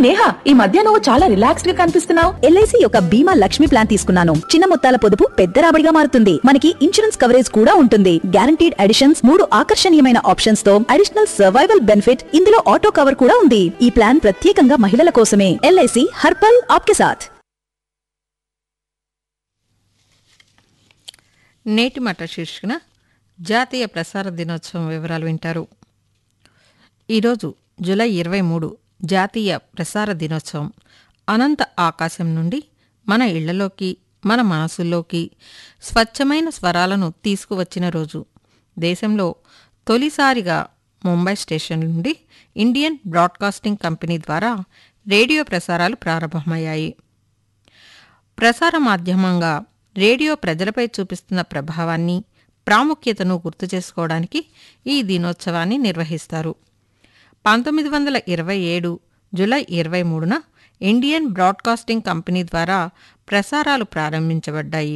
నేహా ఈ మధ్య నువ్వు చాలా రిలాక్స్డ్ గా కనిపిస్తున్నావు ఎల్ఐసి యొక్క బీమా లక్ష్మి ప్లాన్ తీసుకున్నాను చిన్న మొత్తాల పొదుపు పెద్ద రాబడిగా మారుతుంది మనకి ఇన్సూరెన్స్ కవరేజ్ కూడా ఉంటుంది గ్యారంటీడ్ అడిషన్స్ మూడు ఆకర్షణీయమైన ఆప్షన్స్ తో అడిషనల్ సర్వైవల్ బెనిఫిట్ ఇందులో ఆటో కవర్ కూడా ఉంది ఈ ప్లాన్ ప్రత్యేకంగా మహిళల కోసమే ఎల్ఐసి హర్పల్ ఆప్కే సాథ్ నేటి మాట శీర్షికన జాతీయ ప్రసార దినోత్సవం వివరాలు వింటారు ఈరోజు జూలై ఇరవై మూడు జాతీయ ప్రసార దినోత్సవం అనంత ఆకాశం నుండి మన ఇళ్లలోకి మన మనసుల్లోకి స్వచ్ఛమైన స్వరాలను తీసుకువచ్చిన రోజు దేశంలో తొలిసారిగా ముంబై స్టేషన్ నుండి ఇండియన్ బ్రాడ్కాస్టింగ్ కంపెనీ ద్వారా రేడియో ప్రసారాలు ప్రారంభమయ్యాయి ప్రసార మాధ్యమంగా రేడియో ప్రజలపై చూపిస్తున్న ప్రభావాన్ని ప్రాముఖ్యతను గుర్తు చేసుకోవడానికి ఈ దినోత్సవాన్ని నిర్వహిస్తారు పంతొమ్మిది వందల ఇరవై ఏడు జూలై ఇరవై మూడున ఇండియన్ బ్రాడ్కాస్టింగ్ కంపెనీ ద్వారా ప్రసారాలు ప్రారంభించబడ్డాయి